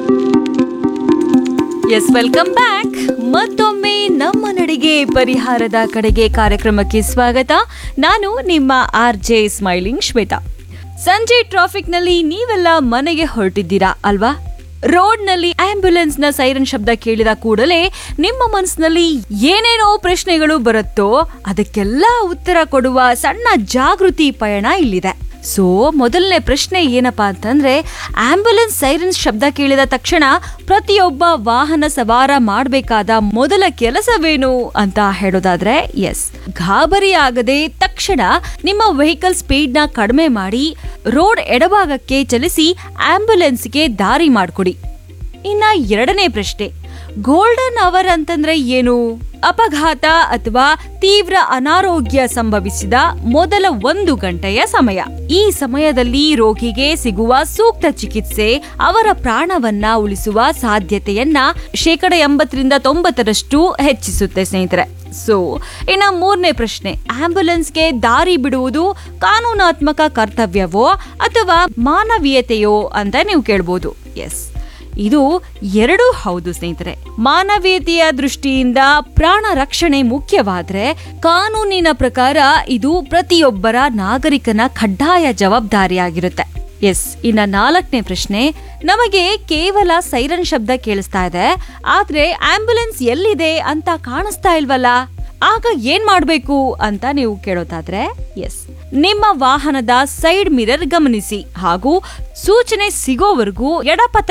S welcome back ಮತ್ತೊಮ್ಮೆ ನಮ್ಮ ನಡಿಗೆ ಪರಿಹಾರದ ಕಡೆಗೆ ಕಾರ್ಯಕ್ರಮಕ್ಕೆ ಸ್ವಾಗತ ನಾನು ನಿಮ್ಮ ಆರ್ ಜೆ ಸ್ಮೈಲಿಂಗ್ ಶ್ವೇತಾ ಸಂಜೆ ಟ್ರಾಫಿಕ್ನಲ್ಲಿ ನೀವೆಲ್ಲ ಮನೆಗೆ ಹೊರಟಿದ್ದೀರಾ ಅಲ್ವಾ ರೋಡ್ನಲ್ಲಿ ಆಂಬ್ಯುಲೆನ್ಸ್ ನ ಸೈರನ್ ಶಬ್ದ ಕೇಳಿದ ಕೂಡಲೇ ನಿಮ್ಮ ಮನಸ್ಸಿನಲ್ಲಿ ಏನೇನೋ ಪ್ರಶ್ನೆಗಳು ಬರುತ್ತೋ ಅದಕ್ಕೆಲ್ಲ ಉತ್ತರ ಕೊಡುವ ಸಣ್ಣ ಜಾಗೃತಿ ಪಯಣ ಇಲ್ಲಿದೆ ಸೊ ಮೊದಲನೇ ಪ್ರಶ್ನೆ ಏನಪ್ಪಾ ಅಂತಂದ್ರೆ ಆಂಬ್ಯುಲೆನ್ಸ್ ಸೈರನ್ಸ್ ಶಬ್ದ ಕೇಳಿದ ತಕ್ಷಣ ಪ್ರತಿಯೊಬ್ಬ ವಾಹನ ಸವಾರ ಮಾಡಬೇಕಾದ ಮೊದಲ ಕೆಲಸವೇನು ಅಂತ ಹೇಳೋದಾದ್ರೆ ಎಸ್ ಗಾಬರಿ ಆಗದೆ ತಕ್ಷಣ ನಿಮ್ಮ ವೆಹಿಕಲ್ ಸ್ಪೀಡ್ ನ ಕಡಿಮೆ ಮಾಡಿ ರೋಡ್ ಎಡಭಾಗಕ್ಕೆ ಚಲಿಸಿ ಆಂಬ್ಯುಲೆನ್ಸ್ಗೆ ದಾರಿ ಮಾಡಿಕೊಡಿ ಇನ್ನ ಎರಡನೇ ಪ್ರಶ್ನೆ ಗೋಲ್ಡನ್ ಅವರ್ ಅಂತಂದ್ರೆ ಏನು ಅಪಘಾತ ಅಥವಾ ತೀವ್ರ ಅನಾರೋಗ್ಯ ಸಂಭವಿಸಿದ ಮೊದಲ ಒಂದು ಗಂಟೆಯ ಸಮಯ ಈ ಸಮಯದಲ್ಲಿ ರೋಗಿಗೆ ಸಿಗುವ ಸೂಕ್ತ ಚಿಕಿತ್ಸೆ ಅವರ ಪ್ರಾಣವನ್ನ ಉಳಿಸುವ ಸಾಧ್ಯತೆಯನ್ನ ಶೇಕಡ ಎಂಬತ್ತರಿಂದ ತೊಂಬತ್ತರಷ್ಟು ಹೆಚ್ಚಿಸುತ್ತೆ ಸ್ನೇಹಿತರೆ ಸೊ ಇನ್ನು ಮೂರನೇ ಪ್ರಶ್ನೆ ಆಂಬ್ಯುಲೆನ್ಸ್ಗೆ ದಾರಿ ಬಿಡುವುದು ಕಾನೂನಾತ್ಮಕ ಕರ್ತವ್ಯವೋ ಅಥವಾ ಮಾನವೀಯತೆಯೋ ಅಂತ ನೀವು ಕೇಳ್ಬೋದು ಎಸ್ ಇದು ಎರಡೂ ಹೌದು ಸ್ನೇಹಿತರೆ ಮಾನವೀಯತೆಯ ದೃಷ್ಟಿಯಿಂದ ಪ್ರಾಣ ರಕ್ಷಣೆ ಮುಖ್ಯವಾದ್ರೆ ಕಾನೂನಿನ ಪ್ರಕಾರ ಇದು ಪ್ರತಿಯೊಬ್ಬರ ನಾಗರಿಕನ ಕಡ್ಡಾಯ ಜವಾಬ್ದಾರಿಯಾಗಿರುತ್ತೆ ಎಸ್ ಇನ್ನ ನಾಲ್ಕನೇ ಪ್ರಶ್ನೆ ನಮಗೆ ಕೇವಲ ಸೈರನ್ ಶಬ್ದ ಕೇಳಿಸ್ತಾ ಇದೆ ಆದ್ರೆ ಆಂಬ್ಯುಲೆನ್ಸ್ ಎಲ್ಲಿದೆ ಅಂತ ಕಾಣಿಸ್ತಾ ಇಲ್ವಲ್ಲ ಆಗ ಏನ್ ಮಾಡ್ಬೇಕು ಅಂತ ನೀವು ಕೇಳೋದಾದ್ರೆ ಎಸ್ ನಿಮ್ಮ ವಾಹನದ ಸೈಡ್ ಮಿರರ್ ಗಮನಿಸಿ ಹಾಗೂ ಸೂಚನೆ ಸಿಗೋವರೆಗೂ ಎಡಪಥ